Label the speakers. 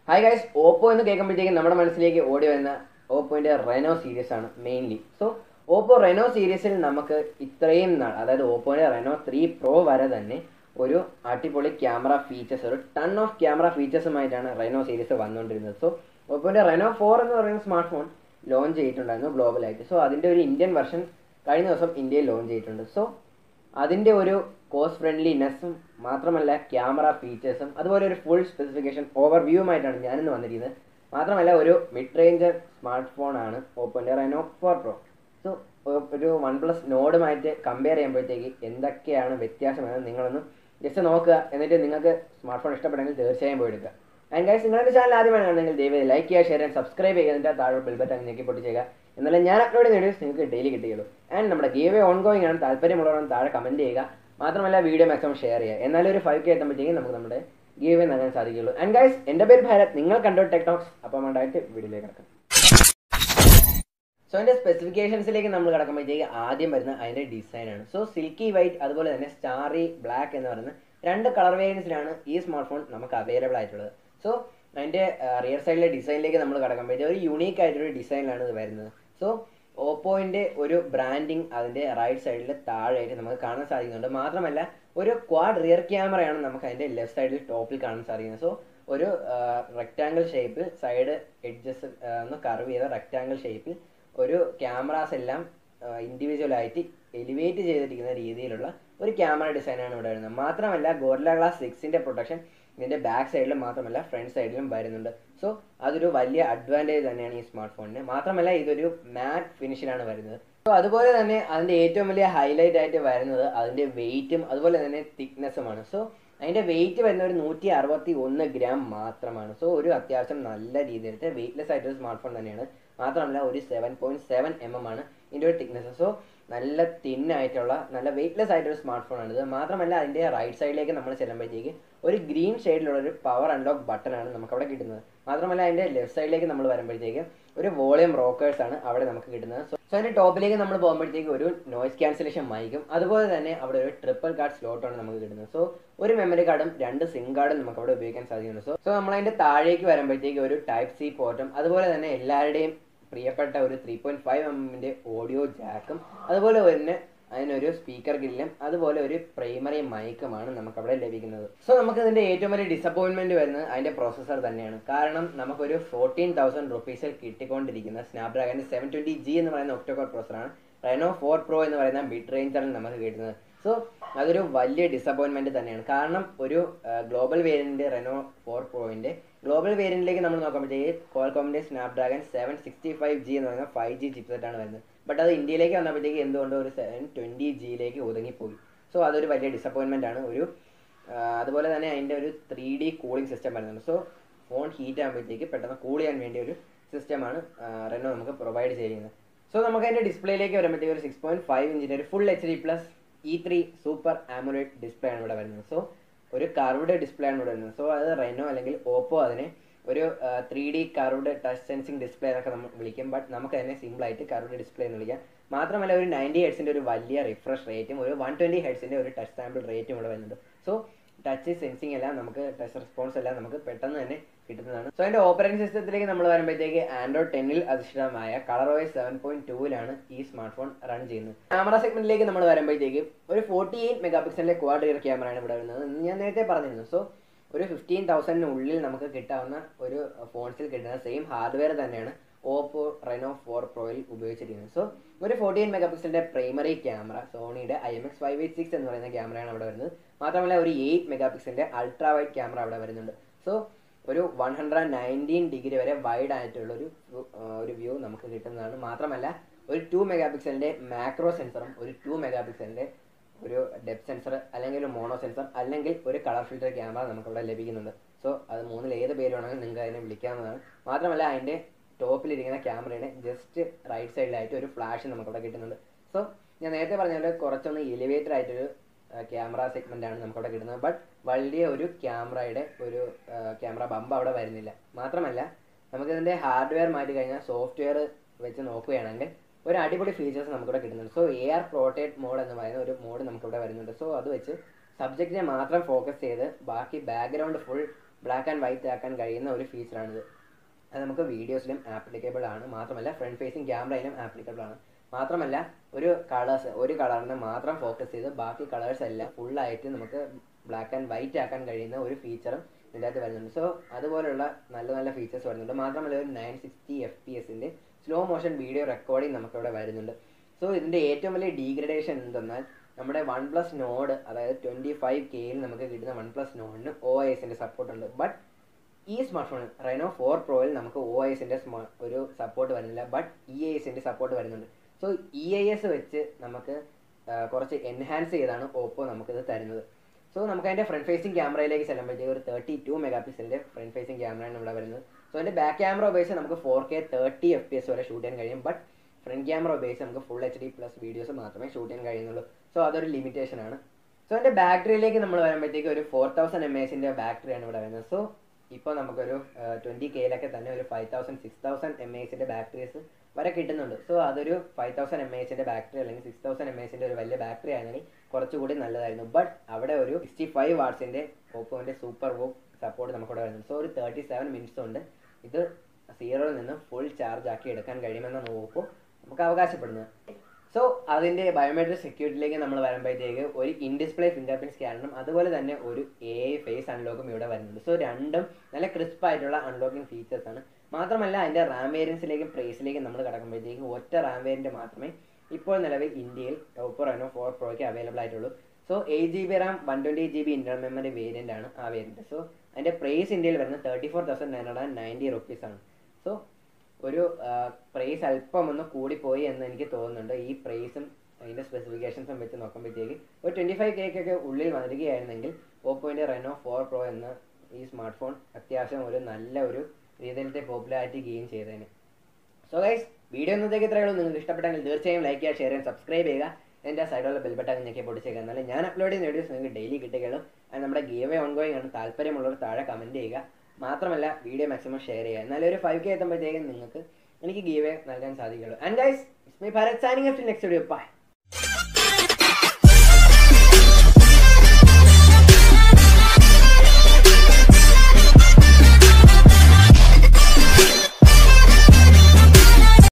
Speaker 1: hi guys Oppo എന്ന് കേൾക്കുമ്പോഴത്തേക്കും നമ്മുടെ മനസ്സിലേക്ക് ഓടി വരുന്ന ഓപ്പോന്റെ റെനോ സീരീസ് ആണ് മെയിൻലി സോ ഓപ്പോ റെനോ സീരീസിൽ നമുക്ക് ഇത്രയും നാൾ അതായത് ഓപ്പോന്റെ റെനോ ത്രീ പ്രോ വരെ തന്നെ ഒരു അടിപൊളി ക്യാമറ ഫീച്ചേഴ്സ് ഒരു ടൺ ഓഫ് ക്യാമറ ഫീച്ചേഴ്സുമായിട്ടാണ് റെനോ സീരീസ് വന്നുകൊണ്ടിരുന്നത് സോ ഓപ്പോന്റെ റെനോ ഫോർ എന്ന് പറയുന്ന സ്മാർട്ട് ഫോൺ ലോഞ്ച് ചെയ്തിട്ടുണ്ടായിരുന്നു ഗ്ലോബലായിട്ട് സോ അതിന്റെ ഒരു ഇന്ത്യൻ വെർഷൻ കഴിഞ്ഞ ദിവസം ഇന്ത്യയിൽ ലോഞ്ച് ചെയ്തിട്ടുണ്ട് സോ അതിൻ്റെ ഒരു കോസ്റ്റ് ഫ്രണ്ട്ലിനെസ്സും മാത്രമല്ല ക്യാമറ ഫീച്ചേഴ്സും അതുപോലെ ഒരു ഫുൾ സ്പെസിഫിക്കേഷൻ ഓവർവ്യൂവുമായിട്ടാണ് ഞാനിന്ന് വന്നിരിക്കുന്നത് മാത്രമല്ല ഒരു മിഡ് റേഞ്ച് സ്മാർട്ട് ഫോൺ ആണ് ഓപ്പോൻ്റെ റെനോ ഫോർ പ്രോ സോ ഒരു വൺ പ്ലസ് നോഡുമായിട്ട് കമ്പയർ ചെയ്യുമ്പോഴത്തേക്ക് എന്തൊക്കെയാണ് വ്യത്യാസമെന്ന് നിങ്ങളൊന്ന് ജസ്റ്റ് നോക്കുക എന്നിട്ട് നിങ്ങൾക്ക് സ്മാർട്ട് ഫോൺ ഇഷ്ടപ്പെടുമെങ്കിൽ തീർച്ചയായും പോയി എടുക്കുക ആൻഡ് ഗൈസ് നിങ്ങളുടെ ചാനൽ ആദ്യമാണ് കാണുന്നെങ്കിൽ ദയവായി ലൈക്ക് ചെയ്യുക ഷെയർ ചെയ്യുക സബ്സ്ക്രൈബ് ചെയ്യുക എന്നിട്ട് താഴെ ബെൽബറ്റ് അങ്ങ് ഞെക്കി പൊട്ടി ചെയ്യുക എന്നാലും ഞാൻ അപ്ലോഡ് ചെയ്യുന്ന വീഡിയോസ് നിങ്ങൾക്ക് ഡെയിലി കിട്ടുകയുള്ളൂ ആൻഡ് നമ്മുടെ ഗീവേ ഓൺ ഗോയിങ് ആണ് താല്പര്യമുള്ളവരും താഴെ കമൻറ്റ് ചെയ്യുക മാത്രമല്ല വീഡിയോ മാക്സിമം ഷെയർ ചെയ്യുക എന്നാലും ഒരു ഫൈവ് കെ എത്തുമ്പോഴത്തേക്കും നമുക്ക് നമ്മുടെ ഗീവേ നൽകാൻ സാധിക്കുകയുള്ളൂ ആൻഡ് ഗൈസ് എൻ്റെ പേര് ഭാരത് നിങ്ങൾ കണ്ടോ ടെക്ടോക്സ് അപ്പം ഉണ്ടായിട്ട് വീഡിയോയിലേക്ക് കിടക്കാം സോ അതിന്റെ സ്പെസിഫിക്കേഷൻസിലേക്ക് നമ്മൾ കിടക്കുമ്പോഴത്തേക്ക് ആദ്യം വരുന്ന അതിന്റെ ഡിസൈൻ ആണ് സോ സിൽക്കി വൈറ്റ് അതുപോലെ തന്നെ സ്റ്റാറി ബ്ലാക്ക് എന്ന് പറയുന്ന രണ്ട് കളർ വേരിയൻസിലാണ് ഈ സ്മാർട്ട് ഫോൺ നമുക്ക് അവൈലബിൾ ആയിട്ടുള്ളത് സോ അതിന്റെ റിയർ സൈഡിലെ ഡിസൈനിലേക്ക് നമ്മൾ കിടക്കുമ്പോഴത്തേക്ക് ഒരു യുണീക്ക് ആയിട്ടൊരു ഡിസൈനിലാണ് ഇത് വരുന്നത് സോ ഓപ്പോയിന്റെ ഒരു ബ്രാൻഡിങ് അതിന്റെ റൈറ്റ് സൈഡിൽ താഴെയായിട്ട് നമുക്ക് കാണാൻ സാധിക്കുന്നുണ്ട് മാത്രമല്ല ഒരു ക്വാഡ് റിയർ ക്യാമറയാണ് നമുക്ക് അതിന്റെ ലെഫ്റ്റ് സൈഡിൽ ടോപ്പിൽ കാണാൻ സാധിക്കുന്നത് സോ ഒരു റെക്റ്റാങ്കിൾ ഷേപ്പിൽ സൈഡ് എഡ്ജസ് ഒന്ന് കർവ് ചെയ്ത റെക്റ്റാങ്കിൾ ഷേപ്പിൽ ഒരു ക്യാമറാസ് എല്ലാം ഇൻഡിവിജ്വൽ ആയിട്ട് എലിവേറ്റ് ചെയ്തിരിക്കുന്ന രീതിയിലുള്ള ഒരു ക്യാമറ ഡിസൈനാണ് ഇവിടെ വരുന്നത് മാത്രമല്ല ഗോറില ഗ്ലാസ് സിക്സിന്റെ പ്രൊട്ടക്ഷൻ ഇതിന്റെ ബാക്ക് സൈഡിലും മാത്രമല്ല ഫ്രണ്ട് സൈഡിലും വരുന്നുണ്ട് സോ അതൊരു വലിയ അഡ്വാൻറ്റേജ് തന്നെയാണ് ഈ സ്മാർട്ട് ഫോണിന് മാത്രമല്ല ഇതൊരു മാറ്റ് ഫിനിഷിലാണ് വരുന്നത് സോ അതുപോലെ തന്നെ അതിന്റെ ഏറ്റവും വലിയ ഹൈലൈറ്റ് ആയിട്ട് വരുന്നത് അതിന്റെ വെയിറ്റും അതുപോലെ തന്നെ തിക്നെസ്സുമാണ് സോ അതിന്റെ വെയിറ്റ് വരുന്ന ഒരു നൂറ്റി അറുപത്തി ഒന്ന് ഗ്രാം മാത്രമാണ് സോ ഒരു അത്യാവശ്യം നല്ല രീതിയിലത്തെ വെയിറ്റ്ലെസ് ആയിട്ടൊരു സ്മാർട്ട് ഫോൺ തന്നെയാണ് മാത്രമല്ല ഒരു seven point seven M M ആണ് ഇതിന്റെ ഒരു തിക്നെസ് സോ നല്ല തിൻ ആയിട്ടുള്ള നല്ല വെയിറ്റ്ലെസ് ആയിട്ടൊരു സ്മാർട്ട് ഫോൺ ആണിത് മാത്രമല്ല അതിന്റെ റൈറ്റ് സൈഡിലേക്ക് നമ്മൾ ചെല്ലുമ്പോഴത്തേക്ക് ഒരു ഗ്രീൻ ഷെയ്ഡിലുള്ള ഒരു പവർ അൺലോക്ക് ബട്ടൺ ആണ് നമുക്ക് അവിടെ കിട്ടുന്നത് മാത്രമല്ല അതിന്റെ ലെഫ്റ്റ് സൈഡിലേക്ക് നമ്മൾ വരുമ്പോഴത്തേക്ക് ഒരു വോളിയം റോക്കേഴ്സ് ആണ് അവിടെ നമുക്ക് കിട്ടുന്നത് സോ സോ അതിന്റെ ടോപ്പിലേക്ക് നമ്മൾ പോകുമ്പോഴത്തേക്ക് ഒരു നോയ്സ് ക്യാൻസലേഷൻ മൈക്കും അതുപോലെ തന്നെ അവിടെ ഒരു ട്രിപ്പിൾ കാർഡ് സ്ലോട്ടാണ് നമുക്ക് കിട്ടുന്നത് സോ ഒരു മെമ്മറി കാർഡും രണ്ട് സിം കാർഡും നമുക്ക് അവിടെ ഉപയോഗിക്കാൻ സാധിക്കുന്നു സോ സോ നമ്മൾ അതിന്റെ താഴേക്ക് വരുമ്പോഴത്തേക്ക് ഒരു ടൈപ്പ് സി പോർട്ടും അതുപോലെ തന്നെ എല്ലാവരുടെയും പ്രിയപ്പെട്ട ഒരു ത്രീ പോയിന്റ് ഫൈവ് എമ്മിന്റെ ഓഡിയോ ജാക്കും അതുപോലെ തന്നെ അതിനൊരു സ്പീക്കർ ഗ്രില്ലും അതുപോലെ ഒരു പ്രൈമറി മൈക്കുമാണ് നമുക്ക് അവിടെ ലഭിക്കുന്നത് സോ നമുക്ക് ഇതിന്റെ ഏറ്റവും വലിയ ഡിസപ്പോയിന്റ്മെന്റ് വരുന്നത് അതിന്റെ പ്രോസസ്സർ തന്നെയാണ് കാരണം നമുക്കൊരു ഫോർട്ടീൻ തൗസൻഡ് റുപ്പീസിൽ കിട്ടിക്കൊണ്ടിരിക്കുന്ന സ്നാപ്ഡ്രാഗൺ സെവൻ ട്വന്റി ജി എന്ന് പറയുന്ന ഒക്ടോകോർ പ്രോസറാണ് റെനോ ഫോർ പ്രോ എന്ന് പറയുന്ന ബിറ്റ് റേഞ്ചാണ് നമുക്ക് കിട്ടുന്നത് സോ അതൊരു വലിയ ഡിസപ്പോയിൻമെന്റ് തന്നെയാണ് കാരണം ഒരു ഗ്ലോബൽ വേരിയന്റ് റെനോ ഫോർ പ്രോയിന്റെ ഗ്ലോബൽ വേരിയന്റിലേക്ക് നമ്മൾ നോക്കുമ്പോഴത്തേക്ക് കോൾകോമിന്റെ Snapdragon seven sixty five G എന്ന് പറയുന്ന ഫൈവ് ജി ചിപ്സെറ്റ് ആണ് വരുന്നത് ബട്ട് അത് ഇന്ത്യയിലേക്ക് വന്നപ്പോഴത്തേക്ക് എന്തുകൊണ്ട് ഒരു സെവൻ ട്വന്റി ജിയിലേക്ക് ഒതുങ്ങിപ്പോയി സോ അതൊരു വലിയ ഡിസപ്പോയിൻമെന്റ് ആണ് ഒരു അതുപോലെ തന്നെ അതിന്റെ ഒരു ത്രീ ഡി കൂളിംഗ് സിസ്റ്റം വരുന്നുണ്ട് സോ ഫോൺ ഹീറ്റ് ആകുമ്പോഴത്തേക്ക് പെട്ടെന്ന് കൂൾ ചെയ്യാൻ വേണ്ടിയ ഒരു സിസ്റ്റമാണ് റെനോ നമുക്ക് പ്രൊവൈഡ് ചെയ്യുന്നത് സോ നമുക്ക് അതിന്റെ ഡിസ്പ്ലേയിലേക്ക് വരുമ്പോഴത്തേക്ക് ഒരു സിക്സ് പോയിന്റ് ഫൈവ് ഇഞ്ചിന്റെ ഒരു full H D plus E three super AMOLED display ആണ് ഇവിടെ വരുന്നത് സോ ഒരു കർവ്ഡ് ഡിസ്പ്ലേ ആണ് ഇവിടെ വരുന്നത് സോ അത് റെനോ അല്ലെങ്കിൽ ഓപ്പോ അതിനെ ഒരു three D curved touch sensing display എന്നൊക്കെ നമ്മൾ വിളിക്കും ബട്ട് നമുക്ക് അതിനെ സിമ്പിൾ ആയിട്ട് കർവ്ഡ് ഡിസ്പ്ലേ എന്ന് വിളിക്കാം മാത്രമല്ല ഒരു നയൻറ്റി ഹെഡ്സിന്റെ ഒരു വലിയ റിഫ്രഷ് റേറ്റും ഒരു വൺ ട്വന്റി ഹെഡ്സിന്റെ ഒരു ടച്ച് സാമ്പിൾ റേറ്റും ഇവിടെ വരുന്നുണ്ട് സോ ടച്ച് സെൻസിങ് എല്ലാം നമുക്ക് ടച്ച് റെസ്പോൺസ് എല്ലാം നമുക്ക് പെട്ടെന്ന് തന്നെ കിട്ടുന്നതാണ് സോ അതിന്റെ ഓപ്പറേറ്റിംഗ് സിസ്റ്റത്തിലേക്ക് നമ്മൾ വരുമ്പോഴത്തേക്ക് ആൻഡ്രോയിഡ് ടെന്നിൽ അധിഷ്ഠിതമായ കളർ ഓയസ് സെവൻ പോയിന്റ് ടൂവിലാണ് ഈ സ്മാർട്ട് ഫോൺ റൺ ചെയ്യുന്നത് ക്യാമറ സെഗ്മെന്റിലേക്ക് നമ്മൾ വരുമ്പോഴത്തേക്ക് ഒരു ഫോർട്ടി എയ്റ്റ് മെഗാ പിക്സലിന്റെ ക്വാഡ് റിയർ ക്യാമറയാണ് ഇവിടെ വരുന്നത് ഞാൻ നേരത്തെ പറഞ്ഞിരുന്നു സോ ഒരു ഫിഫ്റ്റീൻ തൗസൻഡിനുള്ളിൽ നമുക്ക് കിട്ടാവുന്ന ഒരു ഫോൺസിൽ കിട്ടുന്ന സെയിം ഹാർഡ്വെയർ തന്നെയാണ് ഓപ്പോ റെനോ ഫോർ പ്രോയിൽ ഉപയോഗിച്ചിരിക്കുന്നത് സോ ഒരു ഫോർട്ടി എയ്റ്റ് മെഗാ പിക്സലിന്റെ പ്രൈമറി ക്യാമറ സോണിയുടെ I M X five eight six എന്ന് പറയുന്ന ക്യാമറയാണ് അവിടെ വരുന്നത് മാത്രമല്ല ഒരു എയ്റ്റ് മെഗാ പിക്സലിന്റെ അൾട്രാ വൈഡ് ക്യാമറ അവിടെ വരുന്നുണ്ട് സോ ഒരു വൺ ഹൺഡ്രഡ് നയൻറ്റീൻ ഡിഗ്രി വരെ വൈഡ് ആയിട്ടുള്ള ഒരു ഒരു വ്യൂ നമുക്ക് കിട്ടുന്നതാണ് മാത്രമല്ല ഒരു ടു മെഗാ പിക്സലിന്റെ മാക്രോ സെൻസറും ഒരു ടു മെഗാ പിക്സലിന്റെ ഒരു ഡെപ്ത് സെൻസർ അല്ലെങ്കിൽ ഒരു മോണോ സെൻസർ അല്ലെങ്കിൽ ഒരു കളർ ഫിൽറ്റർ ക്യാമറ നമുക്കിവിടെ ലഭിക്കുന്നുണ്ട് സോ അത് മൂന്നിൽ ഏത് പേര് വേണമെങ്കിലും നിങ്ങൾക്ക് അതിനെ വിളിക്കാവുന്നതാണ് മാത്രമല്ല അതിൻ്റെ ടോപ്പിലിരിക്കുന്ന ക്യാമറയുടെ ജസ്റ്റ് റൈറ്റ് സൈഡിലായിട്ട് ഒരു ഫ്ലാഷ് നമുക്കിവിടെ കിട്ടുന്നുണ്ട് സോ ഞാൻ നേരത്തെ പറഞ്ഞ പോലെ കുറച്ചൊന്ന് എലിവേറ്റഡ് ആയിട്ടൊരു ക്യാമറ സെഗ്മെന്റ് ആണ് നമുക്കവിടെ കിട്ടുന്നത് ബട്ട് വലിയ ഒരു ക്യാമറയുടെ ഒരു ക്യാമറ ബമ്പ് അവിടെ വരുന്നില്ല മാത്രമല്ല നമുക്കിതിൻ്റെ ഹാർഡ്വെയർ മാറ്റി കഴിഞ്ഞാൽ സോഫ്റ്റ്വെയർ വെച്ച് നോക്കുകയാണെങ്കിൽ ഒരു അടിപൊളി ഫീച്ചേഴ്സ് നമുക്കിവിടെ കിട്ടുന്നുണ്ട് so A R portrait mode എന്ന് പറയുന്ന ഒരു മോഡ് നമുക്കിവിടെ വരുന്നുണ്ട് സോ അത് വെച്ച് സബ്ജക്റ്റിനെ മാത്രം ഫോക്കസ് ചെയ്ത് ബാക്കി background full black and white ആക്കാൻ കഴിയുന്ന ഒരു ഫീച്ചറാണിത് അത് നമുക്ക് വീഡിയോസിലും ആപ്ലിക്കബിൾ ആണ് മാത്രമല്ല ഫ്രണ്ട് ഫേസിങ് ക്യാമറയിലും ആപ്ലിക്കബിൾ ആണ് മാത്രമല്ല ഒരു കളേഴ്സ് ഒരു കളറിനെ മാത്രം ഫോക്കസ് ചെയ്ത് ബാക്കി കളേഴ്സ് എല്ലാം ഫുള്ളായിട്ട് നമുക്ക് ബ്ലാക്ക് ആൻഡ് വൈറ്റ് ആക്കാൻ കഴിയുന്ന ഒരു ഫീച്ചറും ഇതിൻ്റെ അകത്ത് വരുന്നുണ്ട് സോ അതുപോലുള്ള നല്ല നല്ല ഫീച്ചേഴ്സ് വരുന്നുണ്ട് മാത്രമല്ല ഒരു നയൻ സിക്സ്റ്റി എഫ് പി എസിൻ്റെ സ്ലോ മോഷൻ വീഡിയോ റെക്കോർഡിംഗ് നമുക്കിവിടെ വരുന്നുണ്ട് സോ ഇതിൻ്റെ ഏറ്റവും വലിയ ഡീഗ്രഡേഷൻ എന്തെന്നാൽ നമ്മുടെ വൺ പ്ലസ് നോഡ് അതായത് ട്വൻറ്റി ഫൈവ് കെയിൽ നമുക്ക് കിട്ടുന്ന വൺ പ്ലസ് നോഡിന് ഒ എസിൻ്റെ സപ്പോർട്ട് ഉണ്ട് ബട്ട് ഈ സ്മാർട്ട് ഫോണിൽ റെനോ ഫോർ പ്രോയിൽ നമുക്ക് ഒ എസിൻ്റെ സ്മാ ഒരു സപ്പോർട്ട് വരുന്നില്ല ബട്ട് ഇ ഐ എസിൻ്റെ സപ്പോർട്ട് വരുന്നുണ്ട് സോ ഇ ഐ എസ് വെച്ച് നമുക്ക് ആ, കുറച്ച് എൻഹാൻസ് ചെയ്താണ് ഓപ്പോ നമുക്കിത് തരുന്നത് സോ നമുക്ക് അതിൻ്റെ ഫ്രണ്ട് ഫേസിങ് ക്യാമറയിലേക്ക് ചെല്ലുമ്പോഴത്തേക്ക് ഒരു തേർട്ടി ടു മെഗാ പിക്സലിൻ്റെ ഫ്രണ്ട് ഫേസിങ് ക്യാമറയാണ് ഇവിടെ വരുന്നത് സോ അതിൻ്റെ ബാക്ക് ക്യാമറ ഉപയോഗിച്ച് നമുക്ക് four K thirty F P S വരെ ഷൂട്ട് ചെയ്യാൻ കഴിയും ബട്ട് ഫ്രണ്ട് ക്യാമറ ഉപയോഗിച്ച് നമുക്ക് full H D plus videos മാത്രമേ ഷൂട്ട് ചെയ്യാൻ കഴിയുന്നുള്ളൂ സോ അതൊരു ലിമിറ്റേഷൻ ആണ് സോ എൻ്റെ ബാറ്ററിയിലേക്ക് നമ്മൾ വരുമ്പോഴത്തേക്ക് ഒരു ഫോർ തൗസൻഡ് എം എസിൻ്റെ ബാറ്ററിയാണ് ഇവിടെ വരുന്നത് സോ ഇപ്പോൾ നമുക്കൊരു ട്വൻറ്റി കെയിലൊക്കെ തന്നെ ഒരു five thousand six thousand M എസിൻ്റെ ബാറ്ററീസ് വരെ കിട്ടുന്നുണ്ട് സോ അതൊരു ഫൈവ് തൗസൻഡ് എം എസിൻ്റെ ബാറ്ററി അല്ലെങ്കിൽ സിക്സ് തൗസൻഡ് എം എസിൻ്റെ ഒരു വലിയ ബാറ്ററി ആണെങ്കിൽ കുറച്ചുകൂടി നല്ലതായിരുന്നു ബട്ട് അവിടെ ഒരു സിക്സ്റ്റി ഫൈവ് വാട്ട്സിൻ്റെ ഓപ്പോവിൻ്റെ സൂപ്പർ വോക്ക് സപ്പോർട്ട് നമുക്കിവിടെ വരുന്നുണ്ട് സോ ഒരു തേർട്ടി സെവൻ മിനിറ്റ്സ് കൊണ്ട് ഇത് സീറോയിൽ നിന്ന് ഫുൾ ചാർജ് ആക്കി എടുക്കാൻ കഴിയുമെന്നാണ് ഓപ്പോ നമുക്ക് അവകാശപ്പെടുന്നത് സോ അതിൻ്റെ ബയോമെട്രിക് സെക്യൂരിറ്റിയിലേക്ക് നമ്മൾ വരുമ്പോഴത്തേക്ക് ഒരു ഇൻ ഡിസ്പ്ലേ ഫിംഗർ പ്രിന്റ് സ്കാനറും അതുപോലെ തന്നെ ഒരു എ ഐ ഫേസ് അൺലോക്കും ഇവിടെ വരുന്നുണ്ട് സോ രണ്ടും നല്ല ക്രിസ്പ് ആയിട്ടുള്ള അൺലോക്കിംഗ് ഫീച്ചേഴ്സ് ആണ് മാത്രമല്ല അതിൻ്റെ റാം വേരിയൻസിലേക്കും പ്രൈസിലേക്കും നമ്മൾ കിടക്കുമ്പോഴത്തേക്ക് ഒറ്റ റാം വേരിയൻറ്റ് മാത്രമേ ഇപ്പോൾ നിലവിൽ ഇന്ത്യയിൽ ഓപ്പോ റെനോ ഫോർ പ്രോയ്ക്ക് അവൈലബിൾ ആയിട്ടുള്ളൂ so eight G B RAM one twenty G B internal memory variant ആണ് ആ വേരിയൻറ്റ് സോ അതിൻ്റെ പ്രൈസ് ഇന്ത്യയിൽ വരുന്നത് thirty four thousand nine hundred and ninety rupees ആണ് സോ ഒരു പ്രൈസ് അല്പം ഒന്ന് കൂടിപ്പോയി എന്ന് എനിക്ക് തോന്നുന്നുണ്ട് ഈ പ്രൈസും അതിൻ്റെ സ്പെസിഫിക്കേഷൻസും വെച്ച് നോക്കുമ്പോഴത്തേക്ക് ഒരു ട്വൻറ്റി ഫൈവ് കേക്കൊക്കെ ഉള്ളിൽ വരികയായിരുന്നെങ്കിൽ ഓപ്പോയിൻ്റെ റെനോ ഫോർ പ്രോ എന്ന ഈ സ്മാർട്ട് ഫോൺ അത്യാവശ്യം ഒരു നല്ല ഒരു രീതിയിലത്തെ പോപ്പുലാരിറ്റി ഗെയിൻ ചെയ്തേനെ സോ ഗൈസ് വീഡിയോ ഇന്നത്തേക്ക് ഇത്രയേ ഉള്ളൂ നിങ്ങൾക്ക് ഇഷ്ടപ്പെട്ടെങ്കിൽ തീർച്ചയായും ലൈക്ക് ചെയ്യുക ഷെയർ ചെയ്യുക സബ്സ്ക്രൈബ് ചെയ്യുക എൻ്റെ സൈഡിലുള്ള ബെൽ ബട്ടൺ ഞെക്കി പൊടിച്ചേക്കുക എന്നാലും ഞാൻ അപ്ലോഡ് ചെയ്യുന്ന വീഡിയോസ് നിങ്ങൾക്ക് ഡെയിലി കിട്ടുകയുള്ളൂ അത് നമ്മുടെ ഗീവേ ഓൺഗോയിങ് ആണ് താല്പര്യമുള്ളവർ താഴെ കമൻറ്റ് ചെയ്യുക മാത്രമല്ല വീഡിയോ മാക്സിമം ഷെയർ ചെയ്യുക എന്നാലും ഒരു ഫൈവ് കെ എത്തുമ്പോഴത്തേക്കും നിങ്ങൾക്ക് എനിക്ക് ഗീവേ നൽകാൻ സാധിക്കുള്ളൂ and guys it's my Bharat signing next video by